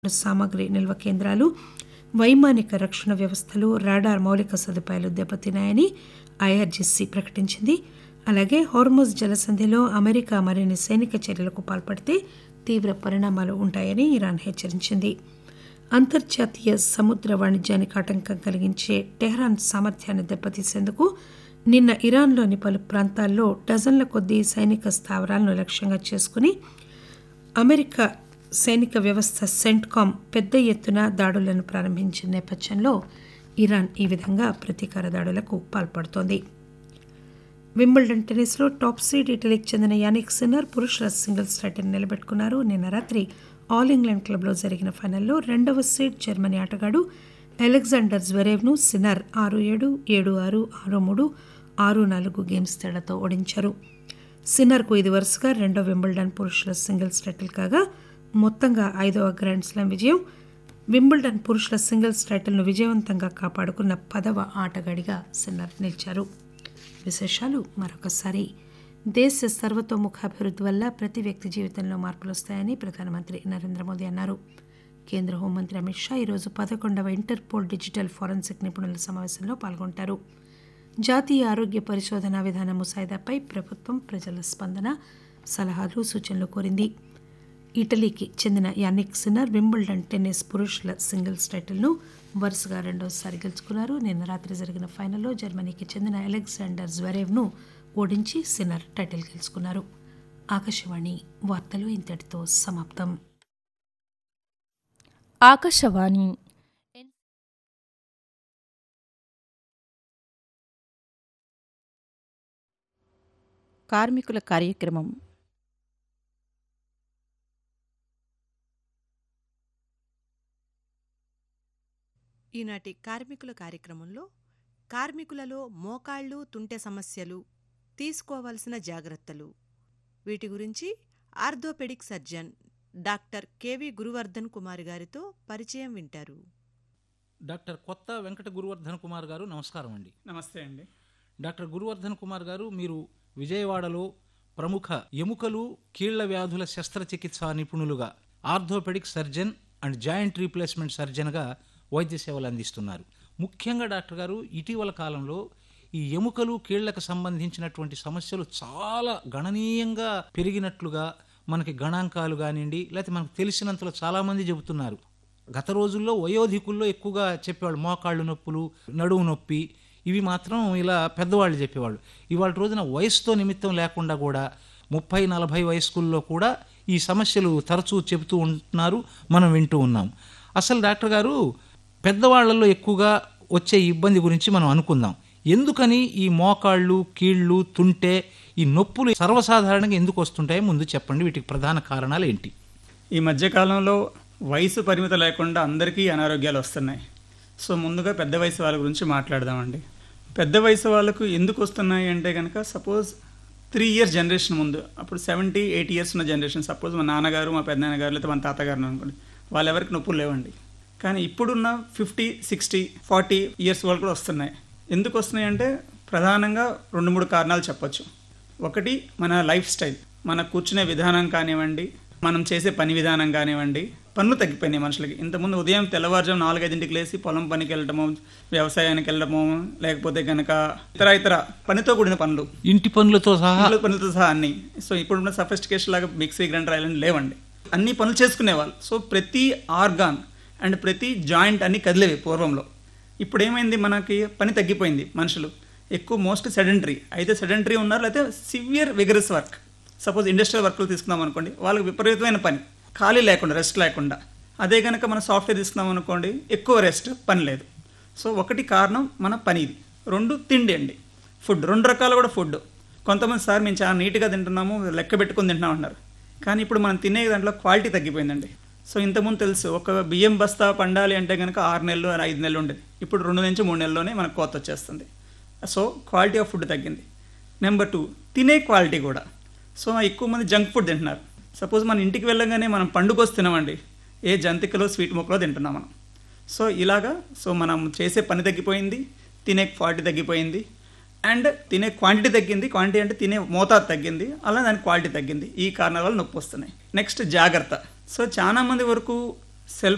సామగ్రి నిల్వ కేంద్రాలు వైమానిక రక్షణ వ్యవస్థలు రాడార్ మౌలిక సదుపాయాలు దెబ్బతిన్నాయని ఐఆర్జీసీ ప్రకటించింది అలాగే హోర్ముజ్ జలసంధిలో అమెరికా మరిన్ని సైనిక చర్యలకు పాల్పడితే తీవ్ర పరిణామాలు ఉంటాయని ఇరాన్ హెచ్చరించింది అంతర్జాతీయ సముద్ర వాణిజ్యానికి ఆటంకం కలిగించే టెహ్రాన్ సామర్థ్యాన్ని దెబ్బతీసేందుకు నిన్న ఇరాన్లోని పలు ప్రాంతాల్లో డజన్ల కొద్దీ సైనిక స్థావరాలను లక్ష్యంగా చేసుకుని అమెరికా సైనిక వ్యవస్థ సెంట్కామ్ పెద్ద ఎత్తున దాడులను ప్రారంభించిన నేపథ్యంలో ఇరాన్ ఈ విధంగా ప్రతీకార దాడులకు పాల్పడుతోంది వింబుల్డన్ టెన్నిస్లో టాప్ సీడ్ ఇటలీకి చెందిన యానిక్ సిన్నర్ పురుషుల సింగిల్స్ టైటిల్ నిలబెట్టుకున్నారు నిన్న రాత్రి ఆల్ ఇంగ్లాండ్ క్లబ్లో జరిగిన ఫైనల్లో రెండవ సీడ్ జర్మనీ ఆటగాడు అలెగ్జాండర్ జ్వరేవ్ను సిన్నర్ ఆరు ఏడు ఏడు ఆరు ఆరు మూడు ఆరు నాలుగు గేమ్స్ తేడాతో ఓడించారు సిన్నర్కు ఇది వరుసగా రెండో వింబుల్డన్ పురుషుల సింగిల్స్ టైటిల్ కాగా మొత్తంగా ఐదవ గ్రాండ్ స్లామ్ విజయం వింబుల్డన్ పురుషుల సింగిల్స్ టైటిల్ను విజయవంతంగా కాపాడుకున్న పదవ ఆటగాడిగా సిన్నర్ నిలిచారు విశేషాలు మరొకసారి దేశ సర్వతోముఖాభివృద్ధి వల్ల ప్రతి వ్యక్తి జీవితంలో మార్పులు వస్తాయని ప్రధానమంత్రి నరేంద్ర మోదీ అన్నారు కేంద్ర హోంమంత్రి అమిత్ షా ఈరోజు పదకొండవ ఇంటర్పోల్ డిజిటల్ ఫోరెన్సిక్ నిపుణుల సమావేశంలో పాల్గొంటారు జాతీయ ఆరోగ్య పరిశోధన విధాన ముసాయిదాపై ప్రభుత్వం ప్రజల స్పందన సలహాలు సూచనలు కోరింది ఇటలీకి చెందిన యానిక్ సిన్నర్ వింబుల్డన్ టెన్నిస్ పురుషుల సింగిల్స్ టైటిల్ను వరుసగా రెండోసారి గెలుచుకున్నారు నిన్న రాత్రి జరిగిన ఫైనల్లో జర్మనీకి చెందిన అలెగ్జాండర్ జ్వరేవ్ను ఓడించి సిన్నర్ టైటిల్ గెలుచుకున్నారు ఆకాశవాణి వార్తలు ఇంతటితో సమాప్తం ఆకాశవాణి కార్మికుల కార్యక్రమం ఈనాటి కార్మికుల కార్యక్రమంలో కార్మికులలో మోకాళ్ళు తుంటె సమస్యలు తీసుకోవాల్సిన జాగ్రత్తలు వీటి గురించి orthopaedic surgeon doctor K V Guruvardhan Kumar గారితో పరిచయం వింటారు డాక్టర్ కొత్త వెంకట గురువర్ధన్ కుమార్ గారు నమస్కారం అండి నమస్తే అండి డాక్టర్ గురువర్ధన్ కుమార్ గారు మీరు విజయవాడలో ప్రముఖ ఎముకలు కీళ్ల వ్యాధుల శస్త్రచికిత్సా నిపుణులుగా orthopaedic surgeon and joint replacement సర్జన్గా వైద్య సేవలు అందిస్తున్నారు ముఖ్యంగా డాక్టర్ గారు ఇటీవల కాలంలో ఈ ఎముకలు కీళ్లకు సంబంధించినటువంటి సమస్యలు చాలా గణనీయంగా పెరిగినట్లుగా మనకి గణాంకాలు కానివ్వండి లేకపోతే మనకు తెలిసినంతలో చాలామంది చెబుతున్నారు గత రోజుల్లో వయోధికుల్లో ఎక్కువగా చెప్పేవాళ్ళు మోకాళ్ళు నొప్పులు నడువు నొప్పి ఇవి మాత్రం ఇలా పెద్దవాళ్ళు చెప్పేవాళ్ళు ఇవాళ రోజున వయసుతో నిమిత్తం లేకుండా కూడా ముప్పై నలభై వయస్కుల్లో కూడా ఈ సమస్యలు తరచూ చెబుతూ ఉంటున్నారు మనం వింటూ ఉన్నాం అసలు డాక్టర్ గారు పెద్దవాళ్లలో ఎక్కువగా వచ్చే ఇబ్బంది గురించి మనం అనుకుందాం ఎందుకని ఈ మోకాళ్ళు కీళ్ళు తుంటే ఈ నొప్పులు సర్వసాధారణంగా ఎందుకు వస్తుంటాయో ముందు చెప్పండి వీటికి ప్రధాన కారణాలు ఏంటి ఈ మధ్యకాలంలో వయసు పరిమితి లేకుండా అందరికీ అనారోగ్యాలు వస్తున్నాయి సో ముందుగా పెద్ద వయసు వాళ్ళ గురించి మాట్లాడదామండి పెద్ద వయసు వాళ్ళకు ఎందుకు వస్తున్నాయి అంటే కనుక సపోజ్ త్రీ ఇయర్స్ జనరేషన్ ముందు అప్పుడు సెవెంటీ ఎయిట్ ఇయర్స్ ఉన్న జనరేషన్ సపోజ్ మా నాన్నగారు మా పెద్దనాన్నగారు లేదా మన తాతగారు అనుకోండి వాళ్ళెవరికి నొప్పులు లేవండి కానీ ఇప్పుడున్న ఫిఫ్టీ సిక్స్టీ ఫార్టీ ఇయర్స్ వాళ్ళు కూడా వస్తున్నాయి ఎందుకు వస్తున్నాయి అంటే ప్రధానంగా రెండు మూడు కారణాలు చెప్పొచ్చు ఒకటి మన లైఫ్ స్టైల్ మన కూర్చునే విధానం కానివ్వండి మనం చేసే పని విధానం కానివ్వండి పనులు తగ్గిపోయినాయి మనుషులకి ఇంతకుముందు ఉదయం తెల్లవారుజాము నాలుగైదింటికి లేచి పొలం పనికి వెళ్ళడము వ్యవసాయానికి వెళ్ళడము లేకపోతే కనుక ఇతర ఇతర పనితో కూడిన పనులు ఇంటి పనులతో సహా ఇంట్లో పనులతో సహా అన్ని సో ఇప్పుడున్న సఫిస్టికేషన్ లాగా మిక్సీ గ్రైండర్ ఐలాండ్ లేవండి అన్ని పనులు చేసుకునేవాళ్ళు సో ప్రతి ఆర్గాన్ అండ్ ప్రతి జాయింట్ అన్ని కదిలేవి పూర్వంలో ఇప్పుడు ఏమైంది మనకి పని తగ్గిపోయింది మనుషులు ఎక్కువ మోస్ట్ సెడెంటరీ అయితే సెడెంటరీ ఉన్నారు లేకపోతే severe vigorous work suppose industrial వర్క్లు తీసుకుందాం అనుకోండి వాళ్ళకి విపరీతమైన పని ఖాళీ లేకుండా రెస్ట్ లేకుండా అదే కనుక మనం సాఫ్ట్వేర్ తీసుకుందాం అనుకోండి ఎక్కువ రెస్ట్ పని లేదు సో ఒకటి కారణం మన పని ఇది రెండు తిండి అండి ఫుడ్ రెండు రకాలు కూడా ఫుడ్ కొంతమంది సార్ మేము చాలా నీట్గా తింటున్నాము లెక్క పెట్టుకుని తింటున్నాం అన్నారు కానీ ఇప్పుడు మనం తినే దాంట్లో క్వాలిటీ తగ్గిపోయిందండి సో ఇంతకుముందు తెలుసు ఒక బియ్యం బస్తా పండాలి అంటే కనుక ఆరు నెలలు ఐదు నెలలు ఉండేది ఇప్పుడు రెండు నుంచి మూడు నెలల్లోనే మనకు కోత వచ్చేస్తుంది సో క్వాలిటీ ఆఫ్ ఫుడ్ తగ్గింది నెంబర్ టూ తినే క్వాలిటీ కూడా సో ఎక్కువ మంది జంక్ ఫుడ్ తింటున్నారు సపోజ్ మన ఇంటికి వెళ్ళగానే మనం పండుగొసి తినమండి ఏ జంతికలో స్వీట్ ముక్కలో తింటున్నాం మనం సో ఇలాగా సో మనం చేసే పని తగ్గిపోయింది తినే క్వాలిటీ తగ్గిపోయింది అండ్ తినే క్వాంటిటీ తగ్గింది క్వాంటిటీ అంటే తినే మోతాదు తగ్గింది అలా దాని క్వాలిటీ తగ్గింది ఈ కారణాల వల్ల నొప్పి వస్తున్నాయి నెక్స్ట్ జాగ్రత్త సో చాలా మంది వరకు సెల్